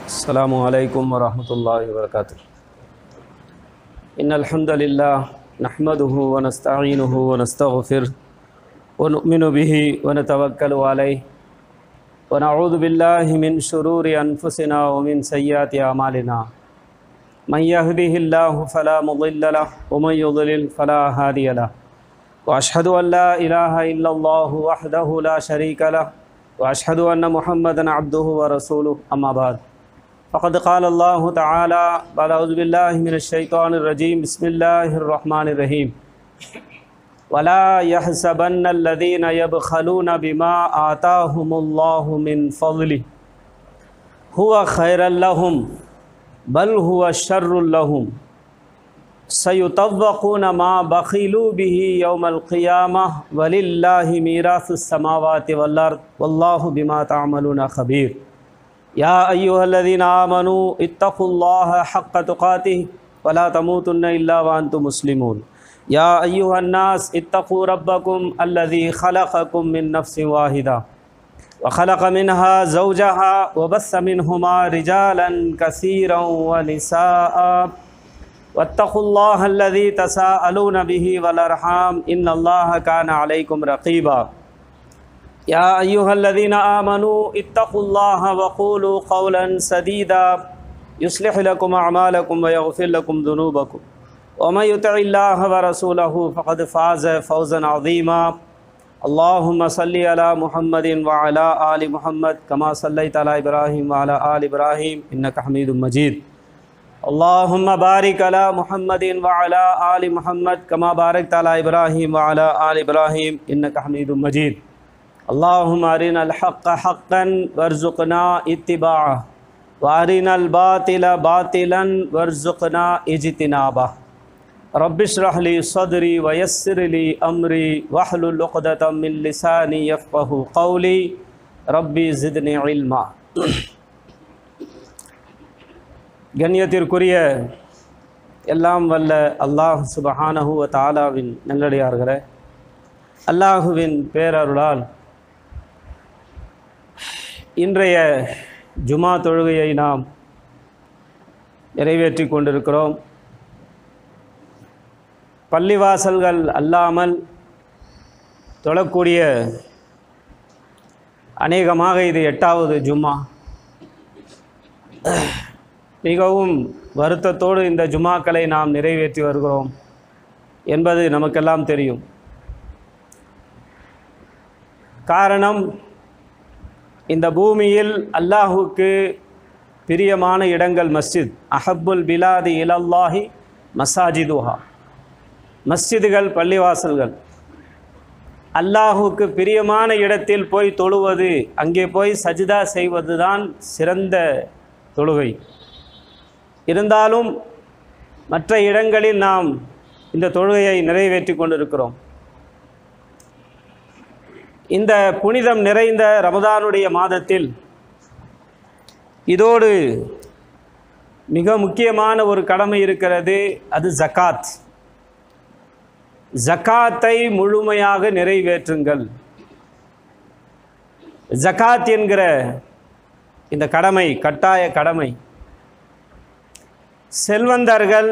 السلام عليكم ورحمة الله وبركاته إن الحمد لله نحمده ونستعينه ونستغفره ونؤمن به ونتوكل عليه ونعوذ بالله من شرور أنفسنا ومن سيئات أعمالنا من يهده الله فلا مضل له ومن يضلل فلا هادي له وأشهد أن لا إله إلا الله وحده لا شريك له وأشهد أن محمدا عبده ورسوله أما بعد فقد قال الله تعالى بعد أعوذ بالله من الشيطان الرجيم بسم الله الرحمن الرحيم ولا يحسبن الذين يبخلون بما آتاهم الله من فضله هو خيرا لهم بل هو شر لهم سيطبقون ما بخلوا به يوم القيامة ولله ميراث السماوات والأرض والله بما تعملون خبير يا أيها الذين آمنوا اتقوا الله حق تقاته ولا تموتن إلا وأنتم مسلمون يا أيها الناس اتقوا ربكم الذي خلقكم من نفس واحدة وخلق منها زوجها وبث منهما رجالا كثيرا ونساء واتقوا الله الذي تساءلون به والأرحام إن الله كان عليكم رقيبا يا أيها الذين آمنوا اتقوا الله وقولوا قولا سديدا يصلح لكم أعمالكم ويغفر لكم ذنوبكم ومن يطع الله ورسوله فقد فاز فوزا عظيما اللهم صل على محمد وعلى آل محمد كما صليت على إبراهيم وعلى آل إبراهيم إنك حميد مجيد اللهم بارك على محمد وعلى آل محمد كما باركت على إبراهيم وعلى آل إبراهيم إنك حميد مجيد اللهم أرنا الحق حقا وارزقنا اتباعه وأرنا الباطل باطلا وارزقنا اجتنابه رب اشرح لي صدري ويسر لي أمري واحلل عقدة من لساني يفقه قولي ربي زدني علما கண்ணியத்திற்குரிய எல்லாம் வல்ல அல்லாஹ் சுபஹானஹு வ தாலாவின் நல்லடியார்களே அல்லாஹுவின் பேரருளால் இன்றைய ஜுமா தொழுகையை நாம் நிறைவேற்றி கொண்டிருக்கிறோம் பள்ளிவாசல்கள் அல்லாமல் தொழக்கூடிய அநேகமாக இது எட்டாவது ஜும்மா மிகவும் வருத்தத்தோடு இந்த ஜுமாக்களை நாம் நிறைவேற்றி வருகிறோம் என்பது நமக்கெல்லாம் தெரியும் காரணம் இந்த பூமியில் அல்லாஹுக்கு பிரியமான இடங்கள் மஸ்ஜித் அஹப்புல் பிலாதி இலல்லாஹி மசாஜிதுஹா மஸ்ஜிதுகள் பள்ளிவாசல்கள் அல்லாஹுக்கு பிரியமான இடத்தில் போய் தொழுவது அங்கே போய் சஜிதா செய்வது தான் சிறந்த தொழுகை இருந்தாலும் மற்ற இடங்களில் நாம் இந்த தொழுகையை நிறைவேற்றி கொண்டிருக்கிறோம் இந்த புனிதம் நிறைந்த ரமதானுடைய மாதத்தில் இதோடு மிக முக்கியமான ஒரு கடமை இருக்கிறது அது ஜக்காத் ஜக்காத்தை முழுமையாக நிறைவேற்றுங்கள் ஜக்காத் என்கிற இந்த கடமை கட்டாய கடமை செல்வந்தர்கள்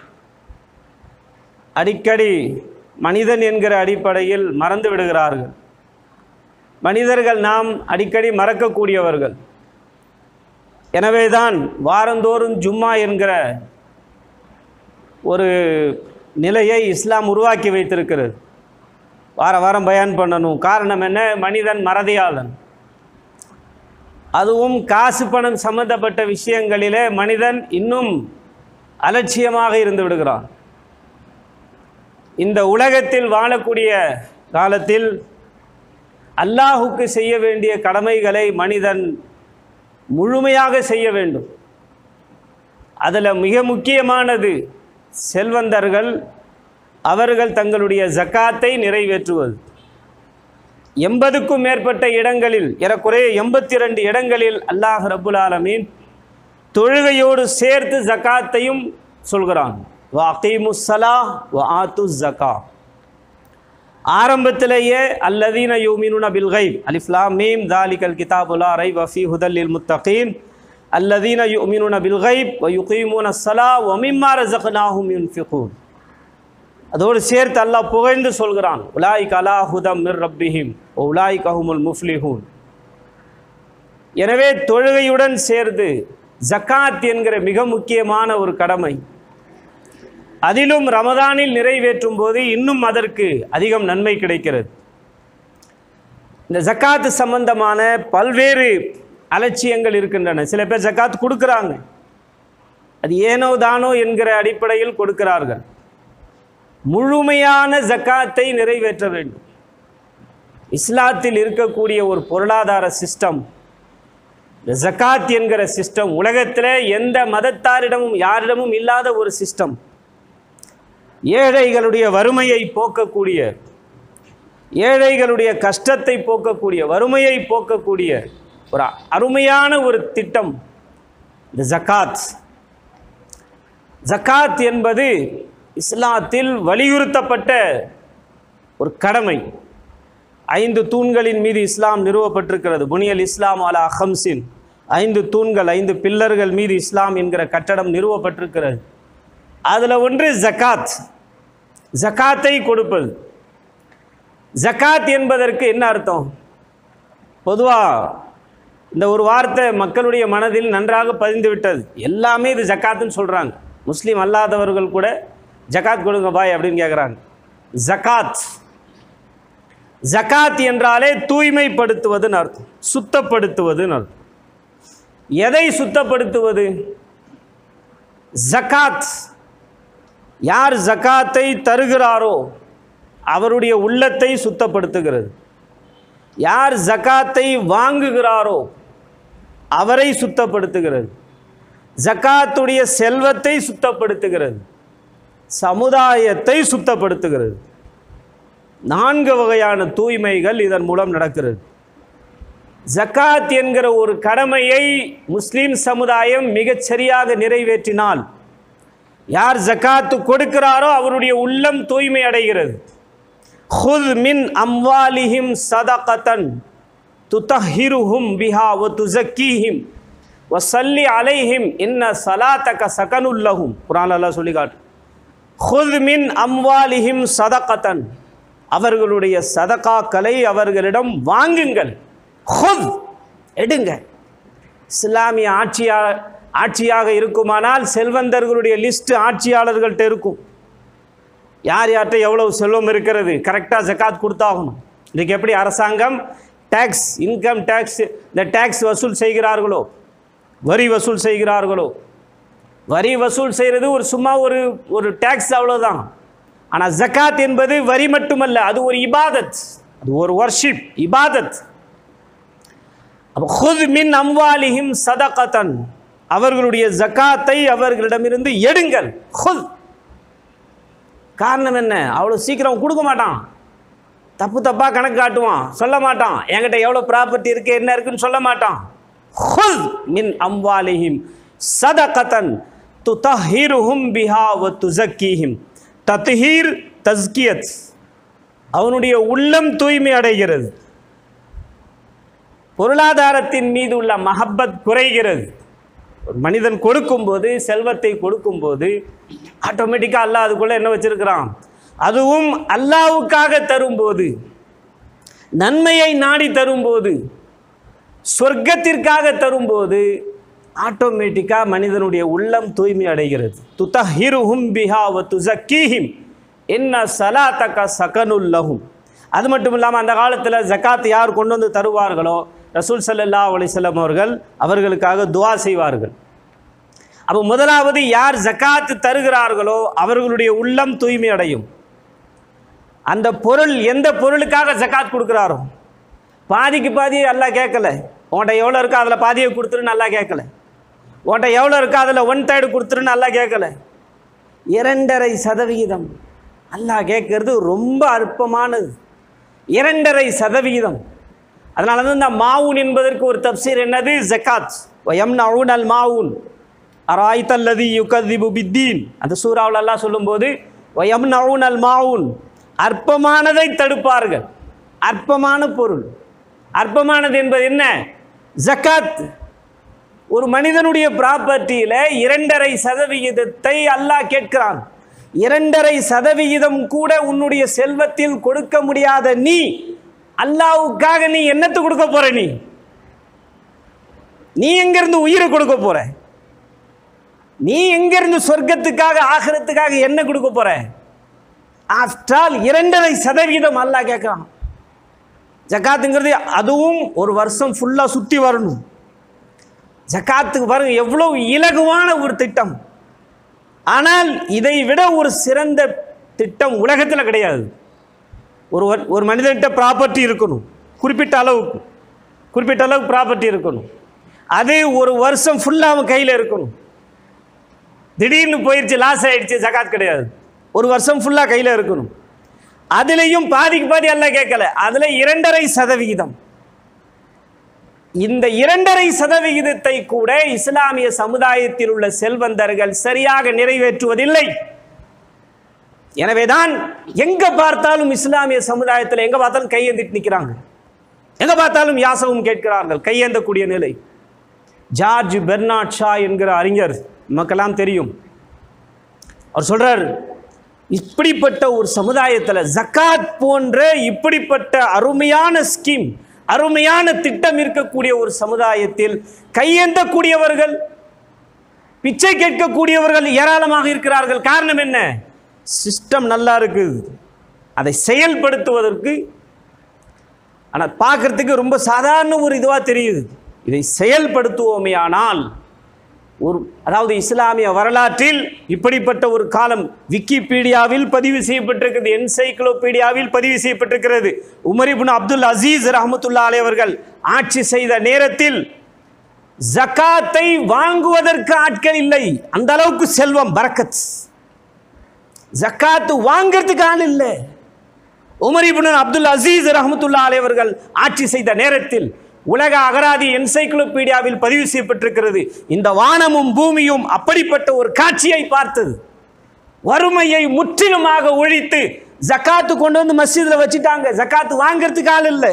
அடிக்கடி மனிதன் என்கிற அடிப்படையில் மறந்து விடுகிறார்கள் மனிதர்கள் நாம் அடிக்கடி மறக்கக்கூடியவர்கள் எனவேதான் வாரந்தோறும் ஜும்மா என்கிற ஒரு நிலையை இஸ்லாம் உருவாக்கி வைத்திருக்கிறது வார வாரம் பயான் பண்ணணும் காரணம் என்ன மனிதன் மறதியாளன் அதுவும் காசு பணம் சம்பந்தப்பட்ட விஷயங்களிலே மனிதன் இன்னும் அலட்சியமாக இருந்து விடுகிறான் இந்த உலகத்தில் வாழக்கூடிய காலத்தில் அல்லாஹுக்கு செய்ய வேண்டிய கடமைகளை மனிதன் முழுமையாக செய்ய வேண்டும் அதில் மிக முக்கியமானது செல்வந்தர்கள் அவர்கள் தங்களுடைய ஜக்காத்தை நிறைவேற்றுவது எண்பதுக்கும் மேற்பட்ட இடங்களில் ஏறக்குறைய எண்பத்தி ரெண்டு இடங்களில் அல்லாஹ் ரபுல் ஆலமீன் தொழுகையோடு சேர்த்து ஜக்காத்தையும் சொல்கிறான் வாக்கீமுசலா வ ஆத்து ஜக்கா ஆரம்பத்திலேயே அல்லதீன யூமினுன பில் கைப் அலிஃப்லாம் மீம் தாலிகல் கிதாபுலா ரை வஃபி ஹுதல்லில் முத்தகீன் அல்லதீன யுமினுன பில்கைப் வ யுகீமுன ஸலா வ மிம்மா ரஸக்னாஹும் யுன்ஃபிகூன் அதோடு சேர்த்து அல்லாஹ் புகழ்ந்து சொல்கிறான் உலாய் கலா ஹுதம் மிர் ரப்பிஹிம் உலாய் கஹுமுல் முஃப்லிஹூன் எனவே தொழுகையுடன் சேர்ந்து ஜக்காத் என்கிற மிக முக்கியமான ஒரு கடமை அதிலும் ரமதானில் நிறைவேற்றும் போது இன்னும் அதற்கு அதிகம் நன்மை கிடைக்கிறது இந்த ஜக்காத்து சம்பந்தமான பல்வேறு அலட்சியங்கள் இருக்கின்றன சில பேர் ஜக்காத் கொடுக்குறாங்க அது ஏனோ தானோ என்கிற அடிப்படையில் கொடுக்கிறார்கள் முழுமையான ஜக்காத்தை நிறைவேற்ற வேண்டும் இஸ்லாத்தில் இருக்கக்கூடிய ஒரு பொருளாதார சிஸ்டம் இந்த ஜக்காத் என்கிற சிஸ்டம் உலகத்தில் எந்த மதத்தாரிடமும் யாரிடமும் இல்லாத ஒரு சிஸ்டம் ஏழைகளுடைய வறுமையை போக்கக்கூடிய ஏழைகளுடைய கஷ்டத்தை போக்கக்கூடிய வறுமையை போக்கக்கூடிய ஒரு அருமையான ஒரு திட்டம் இந்த ஜக்காத் ஜக்காத் என்பது இஸ்லாத்தில் வலியுறுத்தப்பட்ட ஒரு கடமை ஐந்து தூண்களின் மீது இஸ்லாம் நிறுவப்பட்டிருக்கிறது புனியல் இஸ்லாம் அலா ஹம்சின் ஐந்து தூண்கள் ஐந்து பில்லர்கள் மீது இஸ்லாம் என்கிற கட்டடம் நிறுவப்பட்டிருக்கிறது அதில் ஒன்று ஜக்காத் ஜக்காத்தை கொடுப்பது ஜக்காத் என்பதற்கு என்ன அர்த்தம் பொதுவாக இந்த ஒரு வார்த்தை மக்களுடைய மனதில் நன்றாக பதிந்து விட்டது எல்லாமே இது ஜக்காத்துன்னு சொல்கிறாங்க முஸ்லீம் அல்லாதவர்கள் கூட ஜக்காத் கொடுங்க பாய் அப்படின்னு கேட்குறாங்க ஜக்காத் ஜக்காத் என்றாலே தூய்மைப்படுத்துவதுன்னு அர்த்தம் சுத்தப்படுத்துவதுன்னு அர்த்தம் எதை சுத்தப்படுத்துவது ஜக்காத் யார் ஜக்காத்தை தருகிறாரோ அவருடைய உள்ளத்தை சுத்தப்படுத்துகிறது யார் ஜக்காத்தை வாங்குகிறாரோ அவரை சுத்தப்படுத்துகிறது ஜக்காத்துடைய செல்வத்தை சுத்தப்படுத்துகிறது சமுதாயத்தை சுத்தப்படுத்துகிறது நான்கு வகையான தூய்மைகள் இதன் மூலம் நடக்கிறது ஜக்காத் என்கிற ஒரு கடமையை முஸ்லிம் சமுதாயம் மிகச் சரியாக நிறைவேற்றினால் யார் ஜக்காத்து கொடுக்கிறாரோ அவருடைய உள்ளம் தூய்மை அடைகிறது ஹுத் மின் அம்வாலிஹிம் சதகத்தன் துதஹிருஹும் பிஹா வ துசக்கீஹிம் வ சல்லி அலைஹிம் இன்ன சலாத்தக சகனுல்லஹும் குரான் அல்லாஹ் சொல்லி காட்டு ஹுத் மின் அம்வாலிஹிம் சதகத்தன் அவர்களுடைய சதகாக்களை அவர்களிடம் வாங்குங்கள் ஹுத் எடுங்க இஸ்லாமிய ஆட்சியா ஆட்சியாக இருக்குமானால் செல்வந்தர்களுடைய லிஸ்ட் ஆட்சியாளர்கள்ட்ட இருக்கும் யார் யார்கிட்ட எவ்வளவு செல்வம் இருக்கிறது கரெக்டாக ஜக்காத் கொடுத்தாகணும் இன்றைக்கு எப்படி அரசாங்கம் டேக்ஸ் இன்கம் டேக்ஸ் இந்த டேக்ஸ் வசூல் செய்கிறார்களோ வரி வசூல் செய்கிறார்களோ வரி வசூல் செய்கிறது ஒரு சும்மா ஒரு ஒரு டேக்ஸ் அவ்வளோதான் ஆனால் ஜக்காத் என்பது வரி மட்டுமல்ல அது ஒரு இபாதத் அது ஒரு வர்ஷிப் இபாதத் அப்போ ஹுத் மின் அம்வாலிஹிம் சதகத்தன் அவர்களுடைய ஜக்காத்தை அவர்களிடமிருந்து எடுங்கள் ஹுத் காரணம் என்ன அவ்வளோ சீக்கிரம் கொடுக்க மாட்டான் தப்பு தப்பாக கணக்கு காட்டுவான் சொல்ல மாட்டான் என்கிட்ட எவ்வளோ ப்ராப்பர்ட்டி இருக்குது என்ன இருக்குன்னு சொல்ல மாட்டான் ஹுல் மின் அம்வாலிஹிம் சதகத்தன் துதஹிருஹும் பிஹா வ துசக்கீஹிம் தத்ஹீர் தஸ்கியத் அவனுடைய உள்ளம் தூய்மை அடைகிறது பொருளாதாரத்தின் மீது உள்ள மஹப்பத் குறைகிறது ஒரு மனிதன் கொடுக்கும்போது செல்வத்தை கொடுக்கும்போது ஆட்டோமேட்டிக்காக அல்லாஹ் அதுக்குள்ளே என்ன வச்சிருக்கிறான் அதுவும் அல்லாவுக்காக தரும்போது நன்மையை நாடி தரும்போது சொர்க்கத்திற்காக தரும்போது ஆட்டோமேட்டிக்காக மனிதனுடைய உள்ளம் தூய்மை அடைகிறது துதஹிருஹும் பிஹா வ துசக்கீஹிம் என்ன சலாத்தக சகனுல்லஹும் அது மட்டும் இல்லாமல் அந்த காலத்தில் ஜக்காத் யார் கொண்டு வந்து தருவார்களோ ரசூல் ஸல்லல்லாஹு அலைஹி வஸல்லம் அவர்கள் அவர்களுக்காக துஆ செய்வார்கள் அப்போ முதலாவது யார் ஜக்காத் தருகிறார்களோ அவர்களுடைய உள்ளம் தூய்மை அடையும் அந்த பொருள் எந்த பொருளுக்காக ஜக்காத் கொடுக்குறாரோ பாதிக்கு பாதி அல்லாஹ் கேட்கல உன்கிட்ட எவ்வளோ இருக்கோ அதில் பாதியை கொடுத்துருன்னு நல்லா கேட்கல உன்கிட்ட எவ்வளோ இருக்கோ அதில் ஒன் தேர்டு கொடுத்துருன்னு நல்லா கேட்கல இரண்டரை சதவிகிதம் அல்லாஹ் கேட்கறது ரொம்ப அற்பமானது இரண்டரை சதவிகிதம் அதனால தான் இந்த மாவுன் என்பதற்கு ஒரு தப்சீர் என்னது ஜக்காத் வயம் நவுன் அல் மாவுன் அராய்தல்லதி யுகதிபு பித்தீன் அந்த சூறாவில் எல்லாம் சொல்லும்போது வயம் நவுன் அல் மாவுன் அற்பமானதை தடுப்பார்கள் அற்பமான பொருள் அற்பமானது என்பது என்ன ஜக்காத் ஒரு மனிதனுடைய ப்ராப்பர்ட்டியில் இரண்டரை சதவிகிதத்தை அல்லாஹ் கேட்கிறான் இரண்டரை சதவிகிதம் கூட உன்னுடைய செல்வத்தில் கொடுக்க முடியாத நீ அல்லாவுக்காக நீ என்னத்து கொடுக்க போற நீ நீ எங்கிருந்து உயிரை கொடுக்க போற நீ எங்கிருந்து சொர்க்கத்துக்காக ஆகிறதுக்காக என்ன கொடுக்க போற ஆஃப்டால் இரண்டரை சதவீதம் அல்லாஹ் கேட்குறான் ஜக்காத்துங்கிறது அதுவும் ஒரு வருஷம் ஃபுல்லாக சுற்றி வரணும் ஜக்காத்துக்கு பாருங்க எவ்வளவு இலகுவான ஒரு திட்டம் ஆனால் இதை விட ஒரு சிறந்த திட்டம் உலகத்தில் கிடையாது ஒரு வர்- ஒரு மனிதன்கிட்ட ப்ராப்பர்ட்டி இருக்கணும் குறிப்பிட்ட அளவுக்கு குறிப்பிட்ட அளவுக்கு ப்ராப்பர்ட்டி இருக்கணும் அது ஒரு வருஷம் ஃபுல்லாக அவன் கையில் இருக்கணும் திடீர்னு போயிடுச்சு லாஸ் ஆயிடுச்சு ஜகாத் கிடையாது ஒரு வருஷம் ஃபுல்லாக கையில் இருக்கணும் அதுலேயும் பாதிக்கு பாதி எல்லாம் கேட்கல அதில் இரண்டரை சதவிகிதம் இந்த இரண்டரை சதவிகிதத்தை கூட இஸ்லாமிய சமுதாயத்தில் உள்ள செல்வந்தர்கள் சரியாக நிறைவேற்றுவதில்லை எனவேதான் எங்க பார்த்தாலும் இஸ்லாமிய சமுதாயத்தில் எங்க பார்த்தாலும் கையேந்திட்டு நிற்கிறாங்க எங்க பார்த்தாலும் யாசகம் கேட்கிறார்கள் கையேந்தக்கூடிய நிலை ஜார்ஜ் பெர்னாட் ஷா என்கிற அறிஞர் நமக்கெல்லாம் தெரியும் அவர் சொல்றார் இப்படிப்பட்ட ஒரு சமுதாயத்தில் ஜக்காத் போன்ற இப்படிப்பட்ட அருமையான ஸ்கீம் அருமையான திட்டம் இருக்கக்கூடிய ஒரு சமுதாயத்தில் கையேந்தக்கூடியவர்கள் பிச்சை கேட்கக்கூடியவர்கள் ஏராளமாக இருக்கிறார்கள் காரணம் என்ன சிஸ்டம் நல்லா இருக்குது அதை செயல்படுத்துவதற்கு ஆனால் பார்க்கறதுக்கு ரொம்ப சாதாரண ஒரு இதுவாக தெரியுது இதை செயல்படுத்துவோமே ஆனால் ஒரு அதாவது இஸ்லாமிய வரலாற்றில் இப்படிப்பட்ட ஒரு காலம் விக்கிபீடியாவில் பதிவு செய்யப்பட்டிருக்கிறது என்சைக்ளோபீடியாவில் பதிவு செய்யப்பட்டிருக்கிறது உமர் இப்னு அப்துல் அசீஸ் ரஹமத்துல்லா அலை அவர்கள் ஆட்சி செய்த நேரத்தில் ஜக்காத்தை வாங்குவதற்கு ஆட்கள் இல்லை அந்த அளவுக்கு செல்வம் பரக்கத் ஜக்காத்து வாங்கிறதுக்கு ஆள் இல்லை உமர் இப்னு அப்துல் அசீஸ் ரஹமத்துல்லா அலை அவர்கள் ஆட்சி செய்த நேரத்தில் உலக அகராதி என்சைக்ளோபீடியாவில் பதிவு செய்யப்பட்டிருக்கிறது இந்த வானமும் பூமியும் அப்படிப்பட்ட ஒரு காட்சியை பார்த்தது வறுமையை முற்றிலுமாக ஒழித்து ஜக்காத்து கொண்டு வந்து மஸ்ஜிதில் வச்சுட்டாங்க ஜக்காத்து வாங்கிறதுக்கு ஆள் இல்லை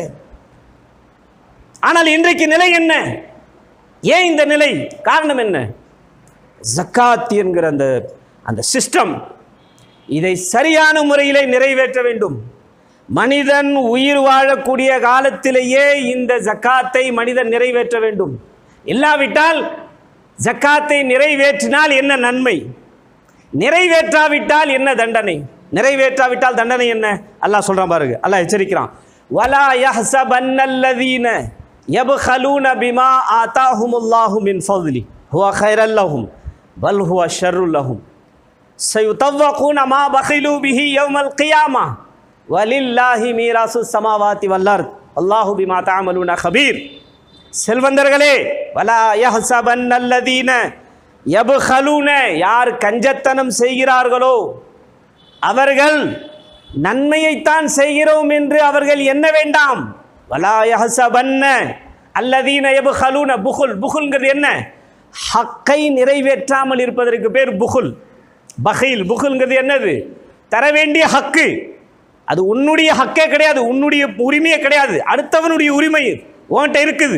ஆனால் இன்றைக்கு நிலை என்ன ஏன் இந்த நிலை காரணம் என்ன ஜக்காத் என்கிற அந்த அந்த சிஸ்டம் இதை சரியான முறையிலே நிறைவேற்ற வேண்டும் மனிதன் உயிர் வாழக்கூடிய காலத்திலேயே இந்த ஜக்காத்தை மனிதன் நிறைவேற்ற வேண்டும் இல்லாவிட்டால் ஜக்காத்தை நிறைவேற்றினால் என்ன நன்மை நிறைவேற்றாவிட்டால் என்ன தண்டனை நிறைவேற்றாவிட்டால் தண்டனை என்ன அல்லாஹ் சொல்றான் பாருங்க அல்லாஹ் எச்சரிக்கிறான் வலா யஹ்சபன்னல்லதீன யப்கலூன பிமா ஆதாஹுமுல்லாஹு மின் ஃபضலி ஹுவ கைரல் லஹும் பல் ஹுவ ஷர்ருல் லஹும் سيطوقون ما بخلوا به يوم القيامة ولله ميراث السماوات والأرض الله بما تعملون خبير செல்வந்தர்களே வலா யஹ்சபன்னல்லதீன யப்கலூன யார் கஞ்சத்தனம் செய்கிறார்களோ அவர்கள் நன்மையைத்தான் செய்கிறோம் என்று அவர்கள் எண்ண வேண்டாம் வலா யஹ்சபன்ன அல்லதீன யப்கலூன புகுல் புகுல்ங்கிறது என்ன ஹக்கை நிறைவேற்றாமல் இருப்பதற்கு பேர் புகுல் பகைல் புகுல்ங்கிறது என்னது தர வேண்டிய ஹக்கு அது உன்னுடைய ஹக்கே கிடையாது உன்னுடைய உரிமையே கிடையாது அடுத்தவனுடைய உரிமை உன்கிட்ட இருக்குது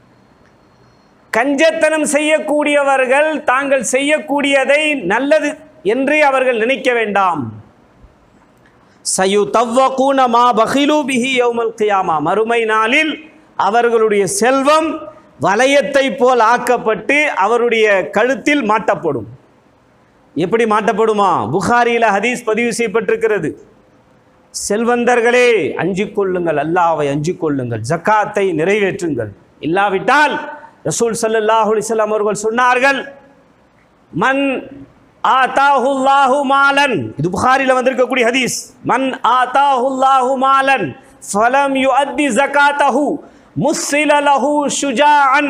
கஞ்சத்தனம் செய்யக்கூடியவர்கள் தாங்கள் செய்யக்கூடியதை நல்லது என்று அவர்கள் நினைக்க வேண்டாம் சயு தவ்வகூன மா பஹிலு பிஹி யௌமல் கியாமா மறுமை நாளில் அவர்களுடைய செல்வம் வளையத்தை போல் ஆக்கப்பட்டு அவருடைய கழுத்தில் மாட்டப்படும் எப்படி மாட்டப்படுமா புகாரியில் ஹதீஸ் பதிவு செய்யப்பட்டிருக்கிறது செல்வந்தர்களே அஞ்சிக் கொள்ளுங்கள் அல்லாவை அஞ்சிக் கொள்ளுங்கள் ஜக்காத்தை நிறைவேற்றுங்கள் இல்லாவிட்டால் ரசூல் ஸல்லல்லாஹு அலைஹி வஸல்லம் அவர்கள் சொன்னார்கள் மன் ஆதாஹுல்லாஹு மாலன் இது புகாரில வந்திருக்கக்கூடிய ஹதீஸ் மன் ஆதாஹுல்லாஹு மாலன் ஃபலம் யுஅத்தி ஜகாத்தஹு முஸ்ஸில லஹு ஷுஜாஅன்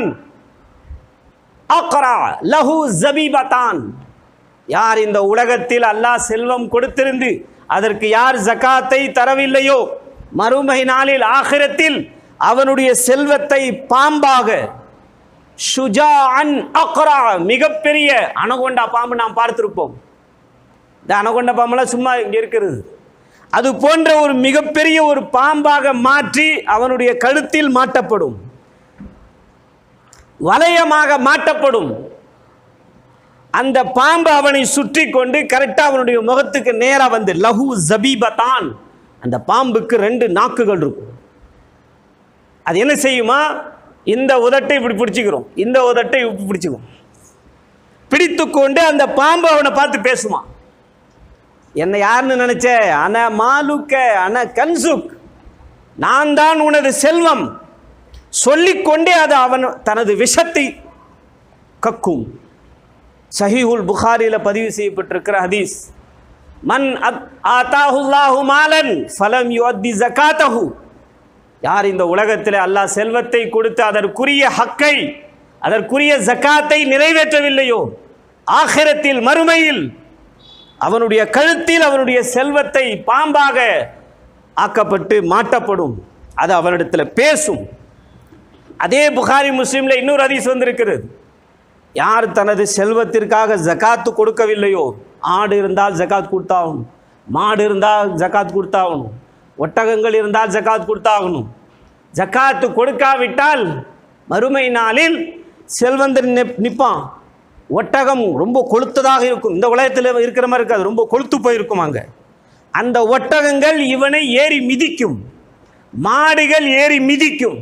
அக்ரா லஹு ஜபீபத்தான் யார் இந்த உலகத்தில் அல்லாஹ் செல்வம் கொடுத்திருந்து அதற்கு யார் ஜகாத்தை தரவில்லையோ மறுமை நாளில் ஆகிரத்தில் அவனுடைய செல்வத்தை பாம்பாக ஷுஜா அன் அக்ரா மிகப்பெரிய அனகொண்டா பாம்பு நாம் பார்த்திருப்போம் இந்த அனகொண்டா பாம்பெல்லாம் சும்மா இங்கே இருக்கிறது அது போன்ற ஒரு மிகப்பெரிய ஒரு பாம்பாக மாற்றி அவனுடைய கழுத்தில் மாட்டப்படும் வளையமாக மாட்டப்படும் அந்த பாம்பு அவனை சுற்றி கொண்டு கரெக்டாக அவனுடைய முகத்துக்கு நேராக வந்து லஹு ஜபீபதான் அந்த பாம்புக்கு ரெண்டு நாக்குகள் இருக்கும் அது என்ன செய்யுமா இந்த உதட்டை இப்படி பிடிச்சிக்கிறோம் இந்த உதட்டை இப்படி பிடிச்சிக்கும் பிடித்துக்கொண்டு அந்த பாம்பு அவனை பார்த்து பேசுமா என்னை யாருன்னு நினைச்ச அன மாலுக்க அன கன்சுக் நான் தான் உனது செல்வம் சொல்லிக்கொண்டே அது அவன் தனது விஷத்தை கக்கும் சஹீஹுல் புகாரியில் பதிவு செய்யப்பட்டிருக்கிற ஹதீஸ் மன் அத் ஆத்தாஹுல்லாஹு மாலன் ஃபலம் யுஅத்தி ஜகாத்தஹு யார் இந்த உலகத்தில் அல்லாஹ் செல்வத்தை கொடுத்து அதற்குரிய ஹக்கை அதற்குரிய ஜக்காத்தை நிறைவேற்றவில்லையோ ஆகிரத்தில் மறுமையில் அவனுடைய கழுத்தில் அவனுடைய செல்வத்தை பாம்பாக ஆக்கப்பட்டு மாட்டப்படும் அது அவனிடத்தில் பேசும் அதே புகாரி முஸ்லீமில் இன்னொரு ஹதீஸ் வந்திருக்கிறது யார் தனது செல்வத்திற்காக ஜகாத்து கொடுக்கவில்லையோ ஆடு இருந்தால் ஜகாத் கொடுத்தாகணும் மாடு இருந்தால் ஜகாத் கொடுத்தாகணும் ஒட்டகங்கள் இருந்தால் ஜகாத் கொடுத்தாகணும் ஜகாத்து கொடுக்காவிட்டால் மறுமை நாளில் செல்வந்தர் நிப்- நிப்பான் ஒட்டகம் ரொம்ப கொளுத்ததாக இருக்கும் இந்த உலகத்தில் இருக்கிற மாதிரி இருக்காது ரொம்ப கொளுத்து போயிருக்கும் அங்கே அந்த ஒட்டகங்கள் இவனை ஏறி மிதிக்கும் மாடுகள் ஏறி மிதிக்கும்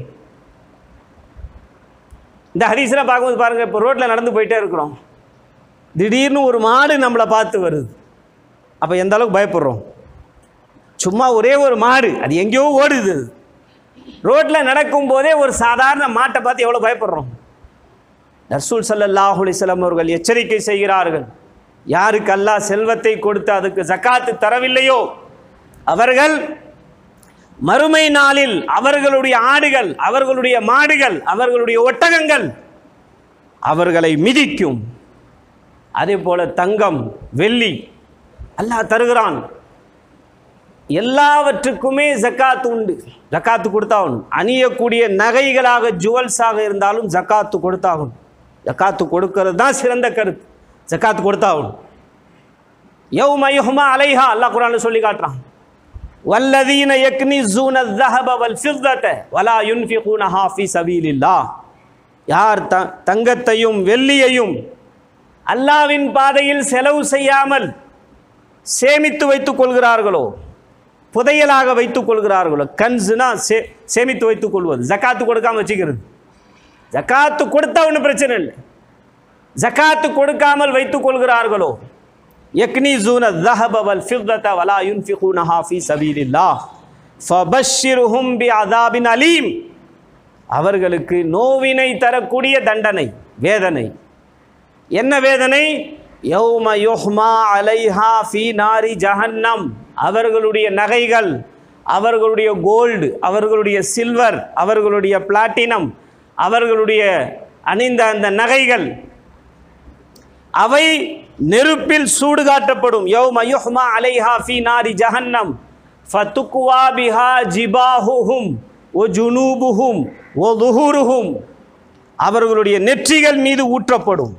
இந்த ஹதீஸில் பார்க்கும்போது பாருங்கள் இப்போ ரோட்டில் நடந்து போயிட்டே இருக்கிறோம் திடீர்னு ஒரு மாடு நம்மளை பார்த்து வருது அப்போ எந்த அளவுக்கு பயப்படுறோம் சும்மா ஒரே ஒரு மாடு அது எங்கேயோ ஓடுது ரோட்டில் நடக்கும்போதே ஒரு சாதாரண மாட்டை பார்த்து எவ்வளோ பயப்படுறோம் ரசூல் ஸல்லல்லாஹு அலைஹி வஸல்லம் அவர்கள் எச்சரிக்கை செய்கிறார்கள் யாருக்கு அல்லாஹ் செல்வத்தை கொடுத்து அதுக்கு ஜக்காத்து தரவில்லையோ அவர்கள் மறுமை நாளில் அவர்களுடைய ஆடுகள் அவர்களுடைய மாடுகள் அவர்களுடைய ஒட்டகங்கள் அவர்களை மிதிக்கும் அதே போல தங்கம் வெள்ளி அல்லாஹ் தருகிறான் எல்லாவற்றுக்குமே ஜக்காத்து உண்டு ஜக்காத்து கொடுத்தாகணும் அணியக்கூடிய நகைகளாக ஜுவல்ஸாக இருந்தாலும் ஜக்காத்து கொடுத்தாகணும் ஜக்காத்து கொடுக்கிறது தான் சிறந்த கருத்து ஜக்காத்து கொடுத்தாகணும் யௌம யுஹ்மா அலைஹா அல்லாஹ் குரான்ல சொல்லி காட்டுறான் வல்லதீன யக்னிஸூன الذهب والفضة ولا ينفقونها في سبيل الله யார் த தங்கத்தையும் வெள்ளியையும் அல்லாவின் பாதையில் செலவு செய்யாமல் சேமித்து வைத்துக் கொள்கிறார்களோ புதையலாக வைத்துக் கொள்கிறார்களோ கன்ஸுனா சே சேமித்து வைத்துக் கொள்வது ஜக்காத்து கொடுக்காம வச்சுக்கிறது ஜக்காத்து கொடுத்தா ஒன்றும் பிரச்சனை இல்லை ஜக்காத்து கொடுக்காமல் வைத்துக் கொள்கிறார்களோ யக்னிஸூன الذهب والفضة ولا ينفقونها في سبيل الله فبشرهم بعذاب أليم அவர்களுக்கு நோவினை தரக்கூடிய தண்டனை வேதனை என்ன வேதனை யௌம யுஹ்மா அலைஹா ஃபி நாரி ஜஹன்னம் அவர்களுடைய நகைகள் அவர்களுடைய கோல்டு அவர்களுடைய சில்வர் அவர்களுடைய பிளாட்டினம் அவர்களுடைய அணிந்த அந்த நகைகள் அவை நெருப்பில் சூடு காட்டப்படும் யௌம யுஹ்மா அலைஹா ஃபி நாரி ஜஹன்னம் ஃபதுக்வா பிஹா ஜிபாஹுஹும் ஒ ஜுனூபுஹும் ஒ துஹூருஹும் அவர்களுடைய நெற்றிகள் மீது ஊற்றப்படும்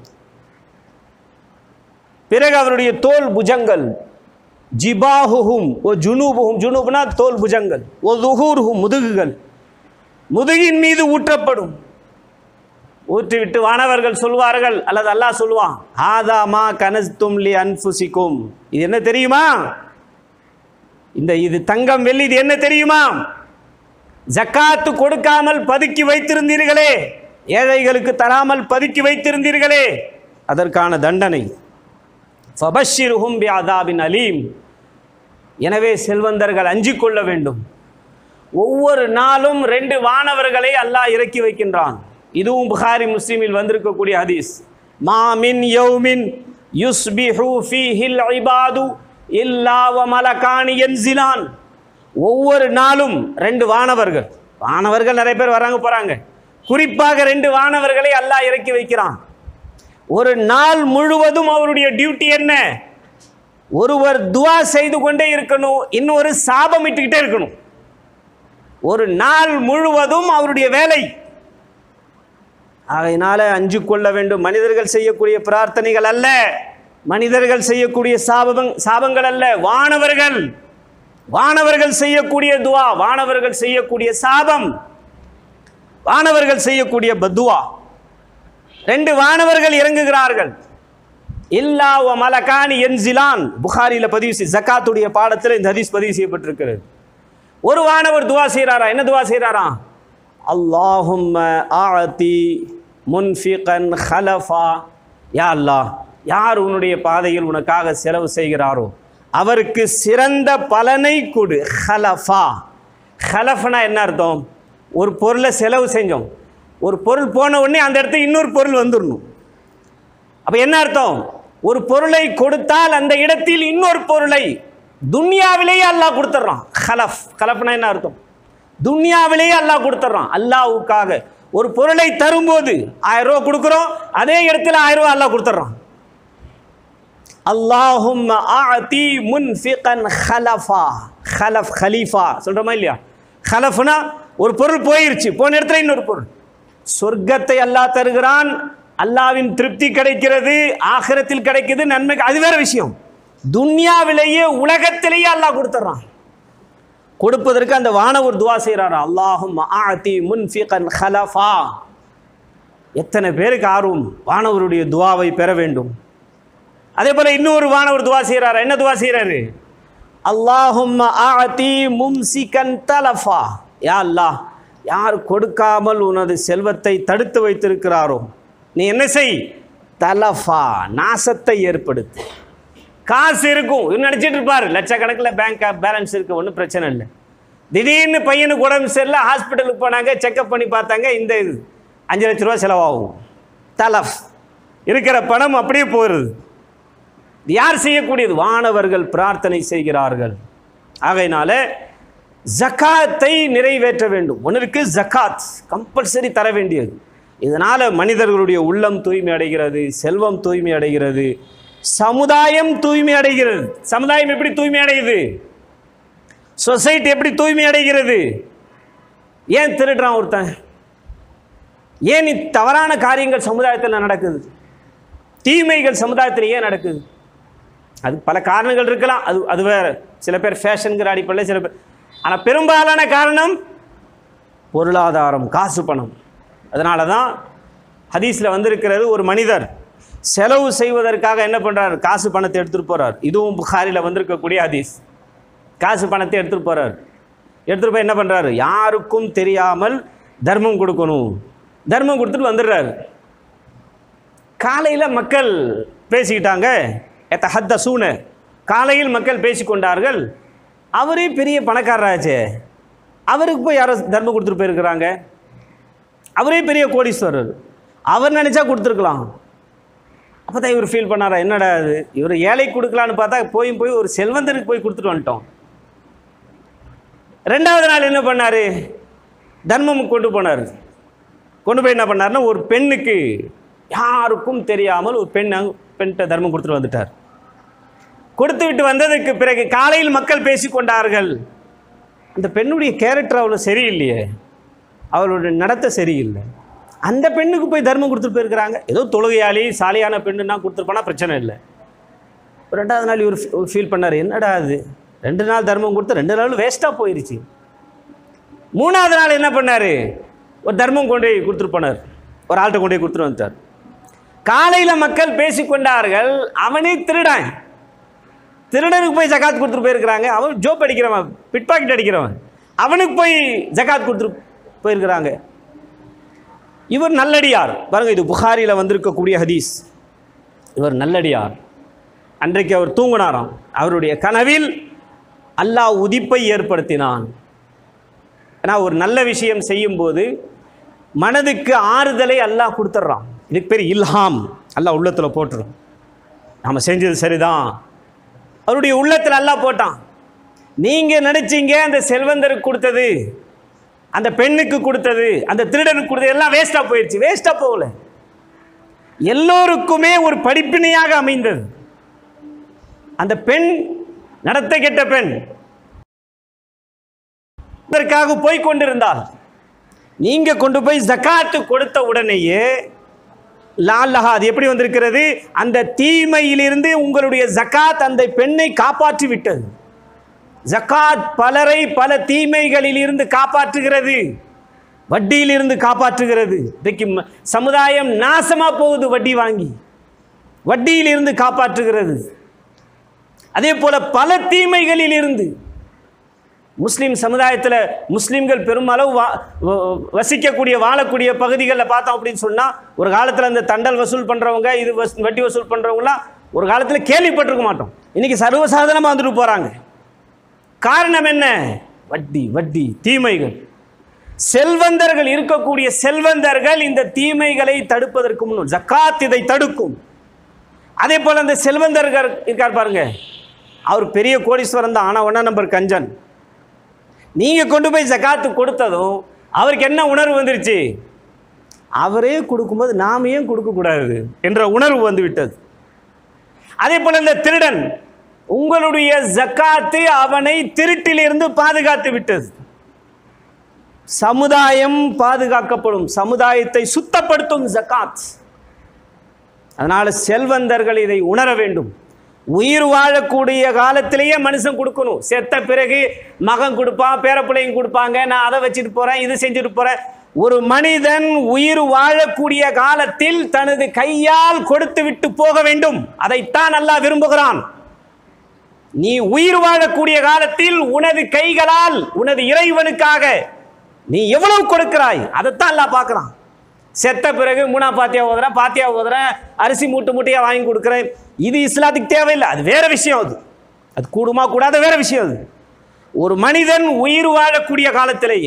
பிறகு அவருடைய தோல் புஜங்கள் ஜிபாஹுஹும் ஓ ஜுனூபுஹும் ஜுனூப்னா தோல் புஜங்கள் ஓ துஹூருஹும் முதுகுகள் முதுகின் மீது ஊற்றப்படும் ஊற்றிவிட்டு வானவர்கள் சொல்வார்கள் அல்லது அல்லாஹ் சொல்லுவான் ஆதா மா கனஸ்தும் லி அன்ஃபுசிக்கும் இது என்ன தெரியுமா இந்த இது தங்கம் வெள்ளி இது என்ன தெரியுமா ஜக்காத்து கொடுக்காமல் பதுக்கி வைத்திருந்தீர்களே ஏழைகளுக்கு தராமல் பதுக்கி வைத்திருந்தீர்களே அதற்கான தண்டனை ஃபபஷிருஹும் பி அதாபின் அலீம் எனவே செல்வந்தர்கள் அஞ்சிக் கொள்ள வேண்டும் ஒவ்வொரு நாளும் ரெண்டு வானவர்களை அல்லாஹ் இறக்கி வைக்கின்றான் இதுவும் புகாரி முஸ்லிமில் வந்திருக்கக்கூடிய ஹதீஸ் மாமின் யௌமின் யுஸ்பிஹு ஃபீஹில் இபாது இல்லா வ மலகானி யன்சிலான் ஒவ்வொரு நாளும் ரெண்டு வானவர்கள் வானவர்கள் நிறைய பேர் வராங்க போறாங்க குறிப்பாக ரெண்டு வானவர்களை அல்லாஹ் இறக்கி வைக்கிறான் ஒரு நாள் முழுவதும் அவருடைய டியூட்டி என்ன ஒருவர் துவா செய்து கொண்டே இருக்கணும் இன்னொரு சாபம் இட்டுக்கிட்டே இருக்கணும் ஒரு நாள் முழுவதும் அவருடைய வேலை ஆகையினால அஞ்சு கொள்ள வேண்டும் மனிதர்கள் செய்யக்கூடிய பிரார்த்தனைகள் அல்ல மனிதர்கள் செய்யக்கூடிய சாபம் சாபங்கள் அல்ல வானவர்கள் வானவர்கள் செய்யக்கூடிய துவா வானவர்கள் செய்யக்கூடிய சாபம் வானவர்கள் செய்யக்கூடிய பத்துவா ரெண்டு வானவர்கள் இறங்குகிறார்கள் இல்லா ஒ மலகானி என்சிலான் புகாரில பதிவு செய் ஜக்காத்துடைய பாடத்தில் இந்த ஹதீஸ் பதிவு செய்யப்பட்டிருக்கிறது ஒரு வானவர் துவா செய்கிறாரா என்ன துவா செய்கிறாரா அல்லாஹும் ஆத்தி முன்ஃபிகன் ஹலஃபா யா அல்லாஹ் யார் உன்னுடைய பாதையில் உனக்காக செலவு செய்கிறாரோ அவருக்கு சிறந்த பலனை கொடு ஹலஃபா ஹலஃப்னா என்ன அர்த்தம் ஒரு பொருளை செலவு செஞ்சோம் ஒரு பொருள் போன உடனே அந்த இடத்துக்கு இன்னொரு பொருள் வந்துடணும் அப்ப என்ன அர்த்தம் ஒரு பொருளை கொடுத்தால் அந்த இடத்தில் இன்னொரு பொருளை துன்யாவிலேயே அல்லாஹ் கொடுத்துட்றான் ஹலஃப் ஹலஃப்னா என்ன அர்த்தம் துன்யாவிலேயே அல்லாஹ் கொடுத்துட்றான் அல்லாஹ்வுக்காக ஒரு பொருளை தரும்போது ஆயிரம் ரூபா கொடுக்குறோம் அதே இடத்துல ஆயிரம் ரூபா அல்லாஹ் கொடுத்துட்றான் அல்லாஹும் ஆதி முன்ஃபிகன் ஹலஃபா ஹலஃப் ஹலீஃபா சொல்கிறோமா இல்லையா ஹலஃப்னா ஒரு பொருள் போயிருச்சு போன இடத்துல இன்னொரு பொருள் சொர்க்கத்தை அல்லாஹ் தருகிறான் அல்லாவின் திருப்தி கிடைக்கிறது ஆகிரத்தில் கிடைக்குது நன்மை அது வேற விஷயம் துன்யாவிலேயே உலகத்திலேயே அல்லாஹ் கொடுத்துட்றான் கொடுப்பதற்கு அந்த வானவர் துவா செய்கிறார் அல்லாஹும் ஆதி முன்ஃபிகன் ஹலஃபா எத்தனை பேருக்கு ஆர்வம் வானவருடைய துவாவை பெற வேண்டும் அதே போல இன்னொரு வானவர் துவா செய்கிறார் என்ன துவா செய்கிறாரு அல்லாஹும் ஆதி மும்சிகன் தலஃபா யா அல்லாஹ் யார் கொடுக்காமல் உனது செல்வத்தை தடுத்து வைத்திருக்கிறாரோ நீ என்ன செய் தலஃபா நாசத்தை ஏற்படுத்து காசு இருக்கும் இவன் நினச்சிட்டு இருப்பார் லட்சக்கணக்கில் பேங்க் பேலன்ஸ் இருக்கு ஒன்றும் பிரச்சனை இல்லை திடீர்னு பையனுக்கு உடம்பு சரியில்லை ஹாஸ்பிட்டலுக்கு போனாங்க செக்கப் பண்ணி பார்த்தாங்க இந்த இது அஞ்சு லட்ச ரூபா செலவாகும் தலஃப் இருக்கிற பணம் அப்படியே போகிறது இது யார் செய்யக்கூடியது வானவர்கள் பிரார்த்தனை செய்கிறார்கள் ஆகையினால ஜக்காத்தை நிறைவேற்ற வேண்டும் ஒன்றிற்கு ஜக்காத் கம்பல்சரி தர வேண்டியது இதனால் மனிதர்களுடைய உள்ளம் தூய்மை அடைகிறது செல்வம் தூய்மை அடைகிறது சமுதாயம் தூய்மை அடைகிறது சமுதாயம் எப்படி தூய்மை அடையுது சொசைட்டி எப்படி தூய்மை அடைகிறது ஏன் திருடுறான் ஒருத்தன் ஏன் இத் தவறான காரியங்கள் சமுதாயத்தில் நடக்குது தீமைகள் சமுதாயத்தில் ஏன் நடக்குது அது பல காரணங்கள் இருக்கலாம் அது அது வேற சில பேர் ஃபேஷனுங்கிற அடிப்படையில் சில பேர் ஆனால் பெரும்பாலான காரணம் பொருளாதாரம் காசு பணம் அதனால தான் ஹதீஸில் வந்திருக்கிறது ஒரு மனிதர் செலவு செய்வதற்காக என்ன பண்ணுறார் காசு பணத்தை எடுத்துகிட்டு போகிறார் இதுவும் புகாரில் வந்திருக்கக்கூடிய ஹதீஸ் காசு பணத்தை எடுத்துகிட்டு போகிறார் எடுத்துகிட்டு போய் என்ன பண்ணுறாரு யாருக்கும் தெரியாமல் தர்மம் கொடுக்கணும் தர்மம் கொடுத்துட்டு வந்துடுறாரு காலையில் மக்கள் பேசிக்கிட்டாங்க எத்த ஹத்த சூன காலையில் மக்கள் பேசிக்கொண்டார்கள் அவரே பெரிய பணக்காரராச்சே அவருக்கு போய் யாரோ தர்மம் கொடுத்துட்டு போயிருக்கிறாங்க அவரே பெரிய கோடீஸ்வரர் அவர் நினச்சா கொடுத்துருக்கலாம் அப்போ தான் இவர் ஃபீல் பண்ணாரா என்னடா இது இவர் ஏழை கொடுக்கலான்னு பார்த்தா போய் போய் ஒரு செல்வந்தருக்கு போய் கொடுத்துட்டு வந்துட்டோம் ரெண்டாவது நாள் என்ன பண்ணார் தர்மம் கொண்டு போனார் கொண்டு போய் என்ன பண்ணார்னா ஒரு பெண்ணுக்கு யாருக்கும் தெரியாமல் ஒரு பெண் அங்க- பெண்கிட்ட தர்மம் கொடுத்துட்டு வந்துட்டார் கொடுத்து விட்டு வந்ததுக்கு பிறகு காலையில் மக்கள் பேசிக்கொண்டார்கள் இந்த பெண்ணுடைய கேரக்டர் அவ்வளோ சரியில்லையே அவளுடைய நடத்தை சரியில்லை அந்த பெண்ணுக்கு போய் தர்மம் கொடுத்துட்டு போயிருக்கிறாங்க ஏதோ தொழுகையாளி சாலியான பெண்ணுன்னா கொடுத்துருப்பானா பிரச்சனை இல்லை ரெண்டாவது நாள் இவர் ஃபீல் பண்ணார் என்னடா அது ரெண்டு நாள் தர்மம் கொடுத்து ரெண்டு நாள் வேஸ்ட்டாக போயிருச்சு மூணாவது நாள் என்ன பண்ணார் ஒரு தர்மம் கொண்டு போய் கொடுத்துட்டு போனார் ஒரு ஆள்கிட்ட கொண்டு போய் கொடுத்துட்டு வந்துட்டார் காலையில் மக்கள் பேசிக்கொண்டார்கள் அவனே திருடான் திருடனுக்கு போய் ஜகாத் கொடுத்துட்டு போயிருக்கிறாங்க அவன் ஜோப் அடிக்கிறவன் பிட் பாக்கெட் அடிக்கிறவன் அவனுக்கு போய் ஜகாத் கொடுத்துட்டு போயிருக்கிறாங்க இவர் நல்லடியார் பாருங்க இது புகாரியில் வந்திருக்கக்கூடிய ஹதீஸ் இவர் நல்லடியார் அன்றைக்கு அவர் தூங்கினாராம் அவருடைய கனவில் அல்லாஹ் உதிப்பை ஏற்படுத்தினான் ஏன்னா ஒரு நல்ல விஷயம் செய்யும்போது மனதுக்கு ஆறுதலை அல்லாஹ் கொடுத்துட்றான் இதுக்கு பேர் இல்ஹாம் அல்லாஹ் உள்ளத்தில் போட்டுரும் நாம் செஞ்சது சரிதான் அவருடைய உள்ளத்தில் அல்லாஹ் போட்டான் நீங்கள் நினச்சிங்க அந்த செல்வந்தருக்கு கொடுத்தது அந்த பெண்ணுக்கு கொடுத்தது அந்த திருடனுக்கு கொடுத்தது எல்லாம் வேஸ்ட்டாக போயிடுச்சு வேஸ்ட்டாக போகல எல்லோருக்குமே ஒரு படிப்பினையாக அமைந்தது அந்த பெண் நடத்த கெட்ட பெண் இதற்காக போய் கொண்டிருந்தால் நீங்க கொண்டு போய் ஜகாத்து கொடுத்த உடனேயே லால்லஹா அது எப்படி வந்திருக்கிறது அந்த தீமையிலிருந்து உங்களுடைய ஜகாத் அந்த பெண்ணை காப்பாற்றி விட்டது ஜகாத் பலரை பல தீமைகளில் இருந்து காப்பாற்றுகிறது வட்டியிலிருந்து காப்பாற்றுகிறது இன்றைக்கு ம- சமுதாயம் நாசமா போகுது வட்டி வாங்கி வட்டியிலிருந்து காப்பாற்றுகிறது அதே போல பல தீமைகளில் இருந்து முஸ்லீம் சமுதாயத்தில் முஸ்லீம்கள் பெருமளவு வா வ- வசிக்கக்கூடிய வாழக்கூடிய பகுதிகளில் பார்த்தோம் அப்படின்னு சொன்னால் ஒரு காலத்தில் அந்த தண்டல் வசூல் பண்ணுறவங்க இது வஸ் வட்டி வசூல் பண்ணுறவங்களாம் ஒரு காலத்தில் கேள்விப்பட்டிருக்க மாட்டோம் இன்னைக்கு சர்வசாதாரணமாக வந்துட்டு போகிறாங்க காரணம் என்ன வட்டி வட்டி தீமைகள் செல்வந்தர்கள் இருக்கக்கூடிய செல்வந்தர்கள் இந்த தீமைகளை தடுப்பதற்கு முன் ஜக்காத் இதை தடுக்கும் அதே போல் அந்த செல்வந்தர்கள் இருக்கார் பாருங்க அவர் பெரிய கோடீஸ்வரன் தான் ஆனால் ஒன்றா நம்பர் கஞ்சன் நீங்கள் கொண்டு போய் ஜக்காத்து கொடுத்ததும் அவருக்கு என்ன உணர்வு வந்துருச்சு அவரே கொடுக்கும்போது நாம ஏன் கொடுக்கக்கூடாது என்ற உணர்வு வந்து விட்டது அதே போல இந்த திருடன் உங்களுடைய ஜக்காத்து அவனை திருட்டிலிருந்து பாதுகாத்து விட்டது சமுதாயம் பாதுகாக்கப்படும் சமுதாயத்தை சுத்தப்படுத்தும் ஜக்காத் அதனால செல்வந்தர்கள் இதை உணர வேண்டும் உயிர் வாழக்கூடிய காலத்திலேயே மனுஷன் கொடுக்கணும் செத்த பிறகு மகன் கொடுப்பான் பேரப்பிள்ளையும் கொடுப்பாங்க நான் அதை வச்சுட்டு போறேன் இது செஞ்சுட்டு போறேன் ஒரு மனிதன் உயிர் வாழக்கூடிய காலத்தில் தனது கையால் கொடுத்து விட்டு போக வேண்டும் அதைத்தான் அல்லாஹ் விரும்புகிறான் நீ உயிர் வாழக்கூடிய காலத்தில் உனது கைகளால் உனது இறைவனுக்காக நீ எவ்வளவு கொடுக்கிறாய் அதைத்தான் அல்லாஹ் பார்க்குறான் செத்த பிறகு மூணா பாத்தியா ஓதுறேன் பாத்தியா ஓதுறேன் அரிசி மூட்டை மூட்டையா வாங்கி கொடுக்குறேன் இது இஸ்லாத்துக்கு தேவையில்லை அது வேற விஷயம் அது அது கூடுமா கூடாத வேற விஷயம் அது ஒரு மனிதன் உயிர் வாழக்கூடிய காலத்திலேயே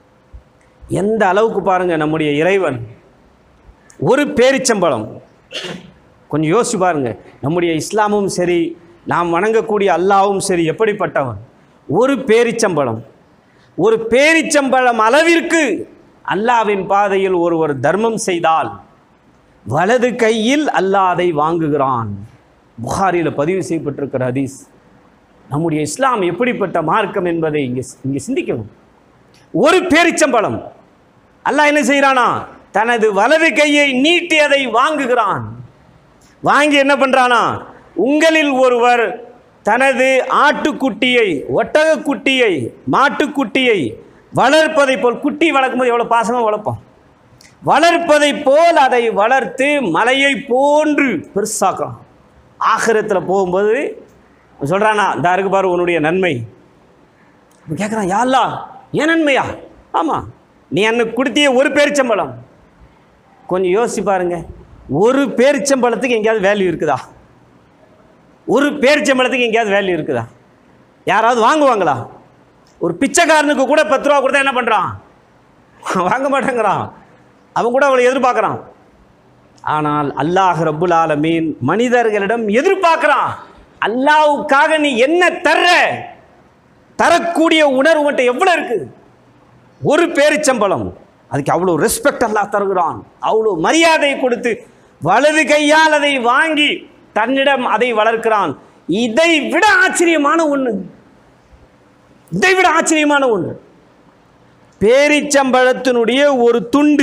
எந்த அளவுக்கு பாருங்க நம்முடைய இறைவன் ஒரு பேரிச்சம்பழம் கொஞ்சம் யோசிச்சு பாருங்க நம்முடைய இஸ்லாமும் சரி நாம் வணங்கக்கூடிய அல்லாவும் சரி எப்படிப்பட்டவன் ஒரு பேரிச்சம்பழம் ஒரு பேரிச்சம்பழம் அளவிற்கு அல்லாவின் பாதையில் ஒருவர் தர்மம் செய்தால் வலது கையில் அல்லாஹ் அதை வாங்குகிறான் புகாரியில் பதிவு செய்யப்பட்டிருக்கிற ஹதீஸ் நம்முடைய இஸ்லாம் எப்படிப்பட்ட மார்க்கம் என்பதை இங்கே இங்கே சிந்திக்கணும் ஒரு பேரிச்சம்பழம் அல்லாஹ் என்ன செய்கிறானா தனது வலது கையை நீட்டி அதை வாங்குகிறான் வாங்கி என்ன பண்றானா உங்களில் ஒருவர் தனது ஆட்டுக்குட்டியை ஒட்டகக்குட்டியை மாட்டுக்குட்டியை வளர்ப்பதை போல் குட்டி வளர்க்கும்போது எவ்வளோ பாசமாக வளர்ப்போம் வளர்ப்பதை போல் அதை வளர்த்து மலையை போன்று பெருசாக்குறான் ஆகிரத்தில் போகும்போது சொல்கிறானா இந்த இருக்கு பாரு உன்னுடைய நன்மை கேட்குறான் யாழ்லா ஏன் நன்மையா ஆமாம் நீ எனக்கு கொடுத்திய ஒரு பேரிச்சம்பழம் கொஞ்சம் யோசிச்சு பாருங்க ஒரு பேரிச்சம்பழத்துக்கு எங்கேயாவது வேல்யூ இருக்குதா ஒரு பேரிச்சம்பழத்துக்கு எங்கேயாவது வேல்யூ இருக்குதா யாராவது வாங்குவாங்களா ஒரு பிச்சைக்காரனுக்கு கூட பத்து ரூபா கொடுத்தா என்ன பண்ணுறான் வாங்க மாட்டேங்கிறான் அவன் கூட அவளை எதிர்பார்க்குறான் ஆனால் அல்லாஹ் ரப்புல் ஆலமீன் மனிதர்களிடம் எதிர்பார்க்குறான் அல்லாவுக்காக நீ என்ன தர்ற தரக்கூடிய உணர்வு மட்டும் எவ்வளோ இருக்குது ஒரு பேரிச்சம்பழம் அதுக்கு அவ்வளோ ரெஸ்பெக்ட் அல்லாஹ் தருகிறான் அவ்வளோ மரியாதை கொடுத்து வலது கையால் அதை வாங்கி தன்னிடம் அதை வளர்க்கிறான் இதை விட ஆச்சரியமான ஒன்று இதை விட ஆச்சரியமான ஒன்று பேரிச்சம்பழத்தினுடைய ஒரு துண்டு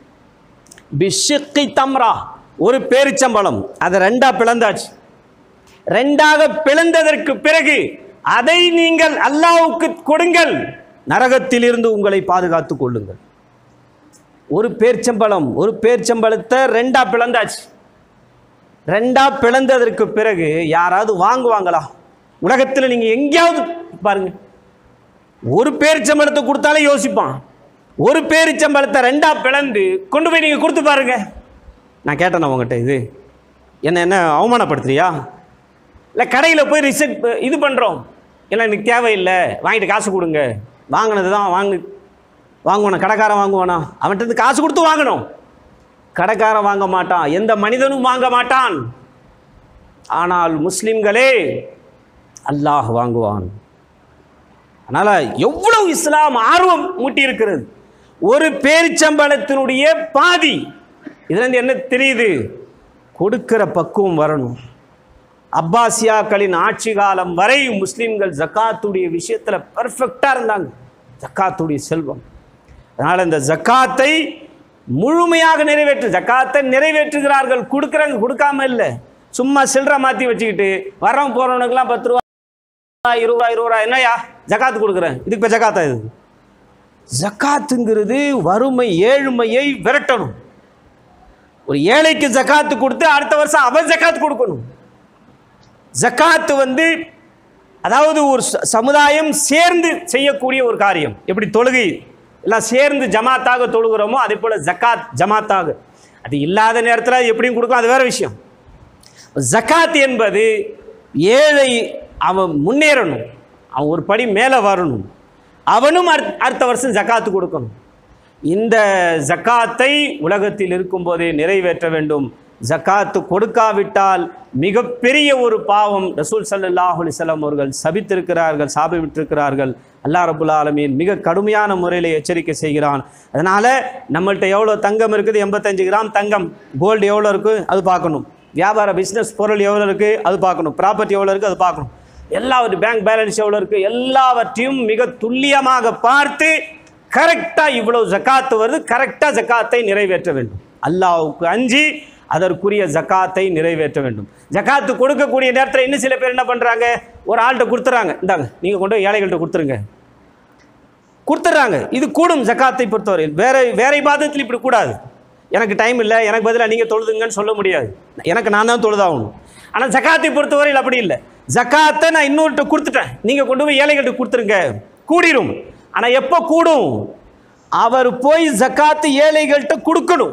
பிஷிக்கி தம்ரா ஒரு பேரிச்சம்பழம் அதை ரெண்டா பிளந்தாச்சு ரெண்டாக பிளந்ததற்கு பிறகு அதை நீங்கள் அல்லாவுக்கு கொடுங்கள் நரகத்திலிருந்து உங்களை பாதுகாத்துக் கொள்ளுங்கள் ஒரு பேர்ச்சம்பழம் ஒரு பேர்ச்சம்பழத்தை ரெண்டா பிளந்தாச்சு ரெண்டா பிளந்ததற்கு பிறகு யாராவது வாங்குவாங்களா உலகத்தில் நீங்கள் எங்கேயாவது பாருங்க ஒரு பேரிச்சம்பழத்தை கொடுத்தாலே யோசிப்பான் ஒரு பேரிச்சம்பழத்தை ரெண்டா பிளந்து கொண்டு போய் நீங்கள் கொடுத்து பாருங்க நான் கேட்டேன் உங்ககிட்ட இது என்ன என்ன அவமானப்படுத்துறியா இல்லை கடையில் போய் ரிசெப்ட் இது பண்ணுறோம் இல்லை எனக்கு தேவையில்லை வாங்கிட்டு காசு கொடுங்க வாங்கினது தான் வாங்கு வாங்குவானா கடைக்காரன் வாங்குவானா அவன்கிட்ட இருந்து காசு கொடுத்து வாங்கணும் கடைக்காரன் வாங்க மாட்டான் எந்த மனிதனும் வாங்க மாட்டான் ஆனால் முஸ்லிம்களே அல்லாஹ் வாங்குவான் அதனால் எவ்வளவு இஸ்லாம் ஆர்வம் மூட்டி இருக்கிறது ஒரு பேரிச்சம்பழத்தினுடைய பாதி இதுலேருந்து என்ன தெரியுது கொடுக்கிற பக்குவம் வரணும் அப்பாசியாக்களின் ஆட்சி காலம் வரை முஸ்லீம்கள் ஜக்காத்துடைய விஷயத்தில் பர்ஃபெக்டாக இருந்தாங்க ஜக்காத்துடைய செல்வம் அதனால் இந்த ஜக்காத்தை முழுமையாக நிறைவேற்று ஜக்காத்தை நிறைவேற்றுகிறார்கள் கொடுக்குறாங்க கொடுக்காம இல்லை சும்மா சில்லற மாற்றி வச்சுக்கிட்டு வரவன் போகிறவனுக்கெல்லாம் பத்து ரூபா இருபது ரூபா இருபது ரூபா என்னய்யா ஜக்காத்து கொடுக்குறேன் இதுக்கு இப்போ ஜக்காத்தா இது ஜக்காத்துங்கிறது வறுமை ஏழ்மையை விரட்டணும் ஒரு ஏழைக்கு ஜக்காத்து கொடுத்து அடுத்த வருஷம் அவன் ஜக்காத்து கொடுக்கணும் ஜக்காத்து வந்து அதாவது ஒரு ச- சமுதாயம் சேர்ந்து செய்யக்கூடிய ஒரு காரியம் எப்படி தொழுகை எல்லாம் சேர்ந்து ஜமாத்தாக தொழுகிறோமோ அதே போல் ஜக்காத் ஜமாத்தாக அது இல்லாத நேரத்தில் எப்படியும் கொடுக்கலாம் அது வேற விஷயம் ஜக்காத் என்பது ஏழை அவன் முன்னேறணும் அவன் ஒரு படி மேலே வரணும் அவனும் அடுத்த அடுத்த வருஷம் ஜக்காத்து கொடுக்கணும் இந்த ஜக்காத்தை உலகத்தில் இருக்கும்போதே நிறைவேற்ற வேண்டும் ஜக்காத்து கொடுக்காவிட்டால் மிகப்பெரிய ஒரு பாவம் ரசூல் ஸல்லல்லாஹு அலைஹி வஸல்லம் அவர்கள் சபித்திருக்கிறார்கள் சாபிவிட்டிருக்கிறார்கள் அல்லாஹ் ரபுல் ஆலமீன் மிக கடுமையான முறையில் எச்சரிக்கை செய்கிறான் அதனால் நம்மள்ட்ட எவ்வளோ தங்கம் இருக்குது எண்பத்தஞ்சு கிராம் தங்கம் கோல்டு எவ்வளோ இருக்குது அது பார்க்கணும் வியாபார பிஸ்னஸ் பொருள் எவ்வளோ இருக்குது அது பார்க்கணும் ப்ராப்பர்ட்டி எவ்வளோ இருக்குது அது பார்க்கணும் எல்லாவற்றையும் பேங்க் பேலன்ஸ் எவ்வளோ இருக்குது எல்லாவற்றையும் மிக துல்லியமாக பார்த்து கரெக்டாக இவ்வளோ ஜக்காத்து வருது கரெக்டாக ஜக்காத்தை நிறைவேற்ற வேண்டும் அல்லாஹ்வுக்கு அஞ்சி அதற்குரிய ஜக்காத்தை நிறைவேற்ற வேண்டும் ஜக்காத்து கொடுக்கக்கூடிய நேரத்தில் இன்னும் சில பேர் என்ன பண்ணுறாங்க ஒரு ஆள்கிட்ட கொடுத்துறாங்க இந்தாங்க நீங்கள் கொண்டு போய் ஏழைகள்கிட்ட கொடுத்துருங்க கொடுத்துட்றாங்க இது கூடும் ஜக்காத்தை பொறுத்தவரையில் வேற வேற இபாதத்தில் இப்படி கூடாது எனக்கு டைம் இல்லை எனக்கு பதிலாக நீங்கள் தொழுதுங்கன்னு சொல்ல முடியாது எனக்கு நான் தான் தொழுதாகணும் ஆனால் ஜக்காத்தை பொறுத்தவரையில் அப்படி இல்லை ஜக்காத்தை நான் இன்னொருட்ட கொடுத்துட்டேன் நீங்கள் கொண்டு போய் ஏழைகள்கிட்ட கொடுத்துருங்க கூடிரும் ஆனால் எப்போ கூடும் அவர் போய் ஜக்காத்து ஏழைகள்கிட்ட கொடுக்கணும்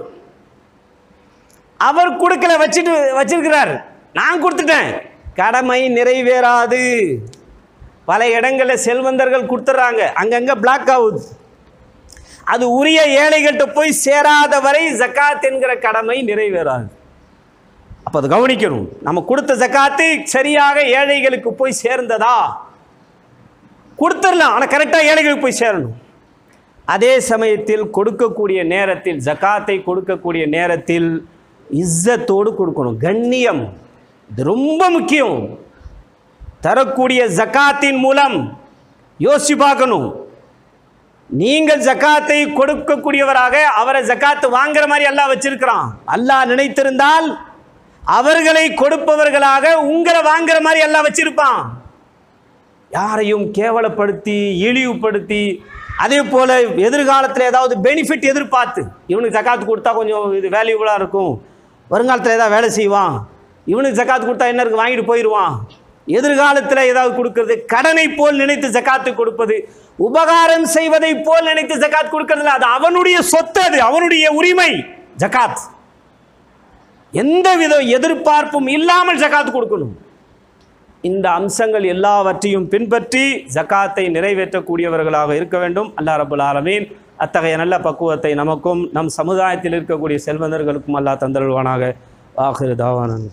அவர் கொடுக்கல வச்சுட்டு வச்சிருக்கிறார் நான் கொடுத்துட்டேன் கடமை நிறைவேறாது பல இடங்களில் செல்வந்தர்கள் கொடுத்துட்றாங்க அங்கங்கே பிளாக் ஆகுது அது உரிய ஏழைகள்கிட்ட போய் சேராத வரை ஜக்காத் என்கிற கடமை நிறைவேறாது அப்போ அதை கவனிக்கணும் நம்ம கொடுத்த ஜக்காத்து சரியாக ஏழைகளுக்கு போய் சேர்ந்ததா கொடுத்துடலாம் ஆனால் கரெக்டாக ஏழைகளுக்கு போய் சேரணும் அதே சமயத்தில் கொடுக்கக்கூடிய நேரத்தில் ஜக்காத்தை கொடுக்கக்கூடிய நேரத்தில் இஸ்ஸத்தோடு கொடுக்கணும் கண்ணியம் இது ரொம்ப முக்கியம் தரக்கூடிய ஜக்காத்தின் மூலம் யோசிச்சு பார்க்கணும் நீங்கள் ஜக்காத்தை கொடுக்கக்கூடியவராக அவரை ஜக்காத்து வாங்குற மாதிரி அல்லாஹ் வச்சிருக்கிறான் அல்லாஹ் நினைத்திருந்தால் அவர்களை கொடுப்பவர்களாக உங்களை வாங்குற மாதிரி அல்லாஹ் வச்சிருப்பான் யாரையும் கேவலப்படுத்தி இழிவுபடுத்தி அதே போல எதிர்காலத்தில் ஏதாவது பெனிஃபிட் எதிர்பார்த்து இவனுக்கு ஜக்காத்து கொடுத்தா கொஞ்சம் இது வேல்யூபுளாக இருக்கும் வருங்காலத்தில் ஏதாவது வேலை செய்வான் இவனுக்கு ஜக்காத்து கொடுத்தா என்ன இருக்கு வாங்கிட்டு போயிடுவான் எதிர்காலத்தில் ஏதாவது கொடுக்கறது கடனை போல் நினைத்து ஜக்காத்து கொடுப்பது உபகாரம் செய்வதை போல் நினைத்து ஜக்காத் கொடுக்கறதில்ல அது அவனுடைய சொத்து அது அவனுடைய உரிமை ஜக்காத் எந்தவித எதிர்பார்ப்பும் இல்லாமல் ஜக்காத் கொடுக்கணும் இந்த அம்சங்கள் எல்லாவற்றையும் பின்பற்றி ஜக்காத்தை நிறைவேற்றக்கூடியவர்களாக இருக்க வேண்டும் அல்லாஹ் ரபுல் ஆலமீன் அத்தகைய நல்ல பக்குவத்தை நமக்கும் நம் சமுதாயத்தில் இருக்கக்கூடிய செல்வந்தர்களுக்கும் அல்லாஹ் தந்தருள்வானாக ஆகிரு தாவானன்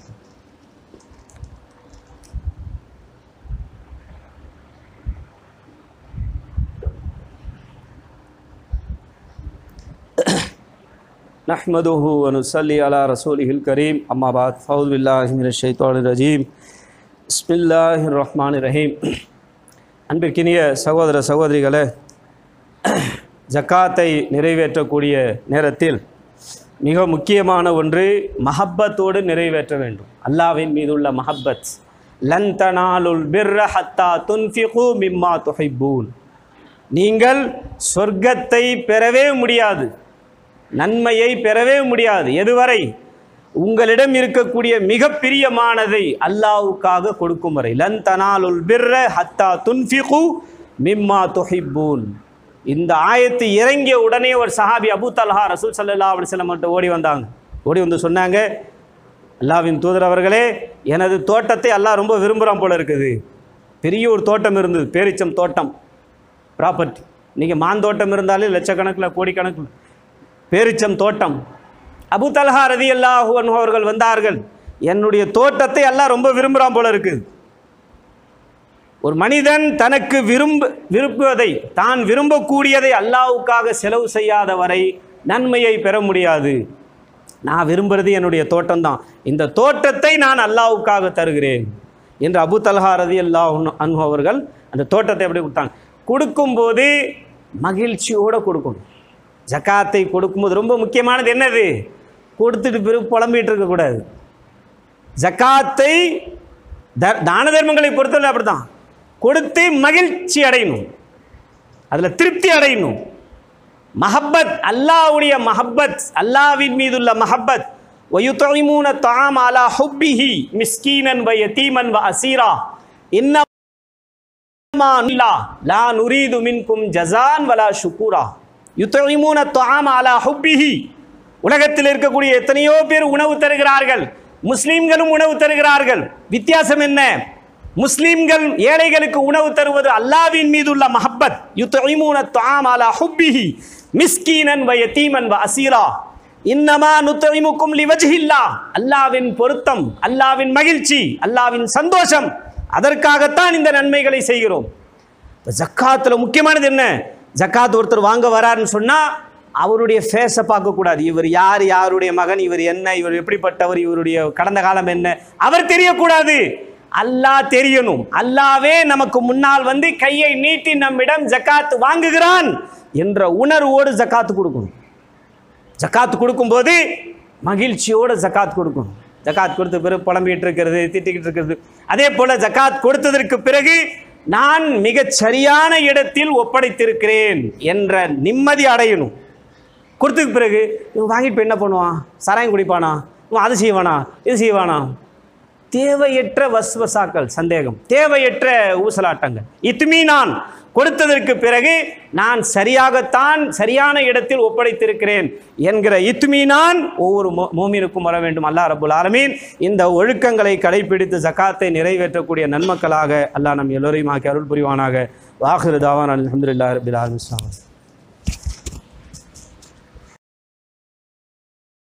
نحمده ونصلي على رسوله الكريم أما بعد فأعوذ بالله من الشيطان الرجيم بسم الله الرحمن الرحيم அன்பிற்கினிய சகோதர சகோதரிகளே ஜக்காத்தை நிறைவேற்றக்கூடிய நேரத்தில் மிக முக்கியமான ஒன்று மஹப்பத்தோடு நிறைவேற்ற வேண்டும் அல்லாவின் மீதுள்ள மஹப்பத் லன் தனாலுல் பிர்ர ஹத்தா துன்ஃபிகு மிம்மா துஹிப்பூன் நீங்கள் சொர்க்கத்தை பெறவே முடியாது நன்மையை பெறவே முடியாது எதுவரை உங்களிடம் இருக்கக்கூடிய மிக பிரியமானதை அல்லாவுக்காக கொடுக்கும் வரை லன் தனாலுல் பிர்ர ஹத்தா துன்ஃபிகு மிம்மா துஹிப்பூன் இந்த ஆயத்து இறங்கிய உடனே ஒரு சஹாபி அபு தல்ஹா ரசூல் சல்லா அலிஸ்லம் மட்டும் ஓடி வந்தாங்க ஓடி வந்து சொன்னாங்க அல்லாவின் தூதர் அவர்களே எனது தோட்டத்தை அல்லாஹ் ரொம்ப விரும்புகிறான் போல இருக்குது பெரிய ஒரு தோட்டம் இருந்தது பேரிச்சம் தோட்டம் ப்ராப்பர்ட்டி நீங்கள் மாந்தோட்டம் இருந்தாலே லட்சக்கணக்கில் கோடிக்கணக்கில் பேரிச்சம் தோட்டம் அபு தல்ஹா ரதி அல்லாஹு அன்ஹு அவர்கள் வந்தார்கள் என்னுடைய தோட்டத்தை எல்லாம் ரொம்ப விரும்புகிறான் போல இருக்குது ஒரு மனிதன் தனக்கு விரும்ப விரும்புவதை தான் விரும்பக்கூடியதை அல்லாஹ்வுக்காக செலவு செய்யாத வரை நன்மையை பெற முடியாது நான் விரும்புறது என்னுடைய தோட்டம்தான் இந்த தோட்டத்தை நான் அல்லாஹ்வுக்காக தருகிறேன் என்று அபு தல்ஹா ரதி அல்லாஹ் அன்ஹு அவர்கள் அந்த தோட்டத்தை எப்படி கொடுத்தாங்க கொடுக்கும்போது மகிழ்ச்சியோடு கொடுக்கணும் ஜக்காத்தை கொடுக்கும்போது ரொம்ப முக்கியமானது என்னது கொடுத்துட்டு பிறகு புலம்பிட்டு இருக்கக்கூடாது ஜக்காத்தை த தான தர்மங்களை பொறுத்தவரை அப்படிதான் கொடுத்து மகிழ்ச்சி அடையணும் அதில் திருப்தி அடையணும் மஹப்பத் அல்லாஹ்வுடைய மஹப்பத் அல்லாஹ்வின் மீதுள்ள மஹப்பத் வயுத்தொய்மூன தாம் அலா ஹுப்பிஹி மிஸ்கீனன் வ யதீமன் வ அசீரா இன்னமா இல்லா லா நுரீது மின்கும் ஜஸான் வலா ஷுக்கூரா யுத்தொய்மூன தாம் அலா ஹுப்பிஹி உலகத்தில் இருக்கக்கூடிய எத்தனையோ பேர் உணவு தருகிறார்கள் முஸ்லிம்களும் உணவு தருகிறார்கள் வித்தியாசம் என்ன முஸ்லிம்கள் ஏழைகளுக்கு உணவு தருவது அல்லாவின் மீதுள்ள மஹப்பத் யுத்தொய்மூன தாம் அலா ஹுப்பிஹி மிஸ்கீனன் வ யதீமன் வ அசீரா இன்னமா நுத்தொய்முக்கும் லிவஜில்லா அல்லாவின் பொருத்தம் அல்லாவின் மகிழ்ச்சி அல்லாவின் சந்தோஷம் அதற்காகத்தான் இந்த நன்மைகளை செய்கிறோம் இப்போ ஜக்காத்தில் முக்கியமானது என்ன ஜக்காத் ஒருத்தர் வாங்க வராருன்னு சொன்னால் அவருடைய ஃபேஸை பார்க்கக்கூடாது இவர் யார் யாருடைய மகன் இவர் என்ன இவர் எப்படிப்பட்டவர் இவருடைய கடந்த காலம் என்ன அவர் தெரியக்கூடாது அல்லாஹ் தெரியணும் அல்லாவே நமக்கு முன்னால் வந்து கையை நீட்டி நம்மிடம் ஜக்காத் வாங்குகிறான் என்ற உணர்வோடு ஜக்காத்து கொடுக்கணும் ஜக்காத் கொடுக்கும்போது மகிழ்ச்சியோடு ஜக்காத் கொடுக்கணும் ஜக்காத் கொடுத்த பிறகு புலம்பிட்டு இருக்கிறது திட்டிக்கிட்டு இருக்கிறது அதே போல ஜக்காத் கொடுத்ததற்கு பிறகு நான் மிகச் சரியான இடத்தில் ஒப்படைத்திருக்கிறேன் என்ற நிம்மதி அடையணும் கொடுத்ததுக்கு பிறகு இவன் வாங்கிட்டு போய் என்ன பண்ணுவான் சாராயம் குடிப்பானா இவன் அது செய்வானா இது செய்வானா தேவையற்ற வஸ்வசாக்கள் சந்தேகம் தேவையற்ற ஊசலாட்டங்கள் இத்துமீனான் கொடுத்ததற்கு பிறகு நான் சரியாகத்தான் சரியான இடத்தில் ஒப்படைத்திருக்கிறேன் என்கிற இத்துமீனான் ஒவ்வொரு மோ மோமினுக்கும் வர வேண்டும் அல்லாஹ் ரபுல் ஆலமீன் இந்த ஒழுக்கங்களை கடைபிடித்து ஜக்காத்தை நிறைவேற்றக்கூடிய நன்மக்களாக அல்லாஹ் நம் எல்லோரையும் ஆக்கி அருள் புரிவானாக வாஹிரு தாவான் அலமதுல்லா ரபில் ஆலமிஸ்லாம்